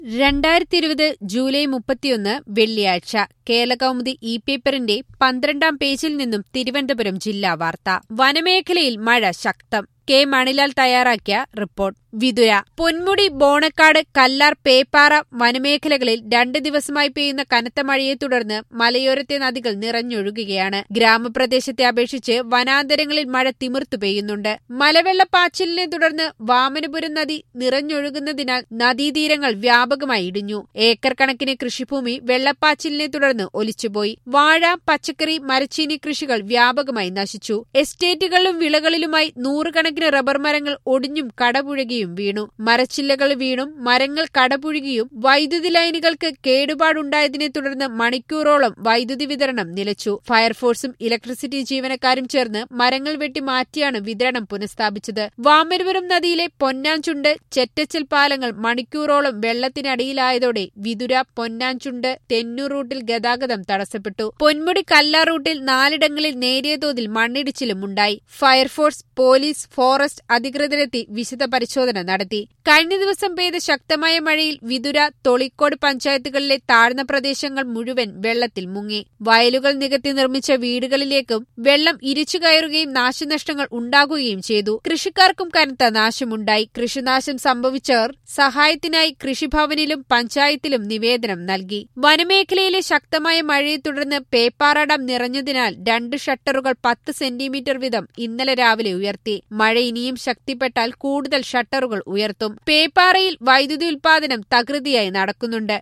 രണ്ടായിരത്തി ഇരുപത് ജൂലൈ മുപ്പത്തിയൊന്ന് വെള്ളിയാഴ്ച കേരളകൗമുദി ഇ പേപ്പറിന്റെ പന്ത്രണ്ടാം പേജിൽ നിന്നും തിരുവനന്തപുരം ജില്ലാ വാർത്ത വനമേഖലയിൽ മഴ ശക്തം കെ മണിലാൽ തയ്യാറാക്കിയ റിപ്പോർട്ട് വിതുര പൊന്മുടി ബോണക്കാട് കല്ലാർ പേപ്പാറ വനമേഖലകളിൽ രണ്ട് ദിവസമായി പെയ്യുന്ന കനത്ത മഴയെ തുടർന്ന് മലയോരത്തെ നദികൾ നിറഞ്ഞൊഴുകുകയാണ് ഗ്രാമപ്രദേശത്തെ അപേക്ഷിച്ച് വനാന്തരങ്ങളിൽ മഴ തിമിർത്തു പെയ്യുന്നുണ്ട് മലവെള്ളപ്പാച്ചിലിനെ തുടർന്ന് വാമനപുരം നദി നിറഞ്ഞൊഴുകുന്നതിനാൽ നദീതീരങ്ങൾ വ്യാപകമായി ഇടിഞ്ഞു ഏക്കർ കണക്കിന് കൃഷിഭൂമി വെള്ളപ്പാച്ചിലിനെ തുടർന്ന് ഒലിച്ചുപോയി വാഴ പച്ചക്കറി മരച്ചീനി കൃഷികൾ വ്യാപകമായി നശിച്ചു എസ്റ്റേറ്റുകളിലും വിളകളിലുമായി നൂറുകണക്കിന് റബ്ബർ മരങ്ങൾ ഒടിഞ്ഞും കടപുഴകിയും വീണു മരച്ചില്ലകൾ വീണും മരങ്ങൾ കടപുഴുകിയും വൈദ്യുതി ലൈനുകൾക്ക് കേടുപാടുണ്ടായതിനെ തുടർന്ന് മണിക്കൂറോളം വൈദ്യുതി വിതരണം നിലച്ചു ഫയർഫോഴ്സും ഇലക്ട്രിസിറ്റി ജീവനക്കാരും ചേർന്ന് മരങ്ങൾ വെട്ടി മാറ്റിയാണ് വിതരണം പുനഃസ്ഥാപിച്ചത് വാമനപുരം നദിയിലെ പൊന്നാഞ്ചുണ്ട് ചെറ്റച്ചൽ പാലങ്ങൾ മണിക്കൂറോളം വെള്ളത്തിനടിയിലായതോടെ വിതുര പൊന്നാഞ്ചുണ്ട് തെന്നൂർ റൂട്ടിൽ ഗതാഗതം തടസ്സപ്പെട്ടു പൊന്മുടി കല്ല റൂട്ടിൽ നാലിടങ്ങളിൽ നേരിയ തോതിൽ മണ്ണിടിച്ചിലും ഉണ്ടായി ഫയർഫോഴ്സ് പോലീസ് ഫോറസ്റ്റ് അധികൃതരെത്തി വിശദ പരിശോധന നടത്തി കഴിഞ്ഞ ദിവസം പെയ്ത ശക്തമായ മഴയിൽ വിതുര തൊളിക്കോട് പഞ്ചായത്തുകളിലെ താഴ്ന്ന പ്രദേശങ്ങൾ മുഴുവൻ വെള്ളത്തിൽ മുങ്ങി വയലുകൾ നികത്തി നിർമ്മിച്ച വീടുകളിലേക്കും വെള്ളം ഇരിച്ചു കയറുകയും നാശനഷ്ടങ്ങൾ ഉണ്ടാകുകയും ചെയ്തു കൃഷിക്കാർക്കും കനത്ത നാശമുണ്ടായി കൃഷിനാശം സംഭവിച്ചവർ സഹായത്തിനായി കൃഷിഭവനിലും പഞ്ചായത്തിലും നിവേദനം നൽകി വനമേഖലയിലെ ശക്തമായ മഴയെ തുടർന്ന് പേപ്പാറ ഡാം നിറഞ്ഞതിനാൽ രണ്ട് ഷട്ടറുകൾ പത്ത് സെന്റിമീറ്റർ വീതം ഇന്നലെ രാവിലെ ഉയർത്തി മഴ ഇനിയും ശക്തിപ്പെട്ടാൽ കൂടുതൽ ഷട്ടറുകൾ ഉയർത്തും പേപ്പാറയിൽ വൈദ്യുതി ഉൽപാദനം തകൃതിയായി നടക്കുന്നുണ്ട്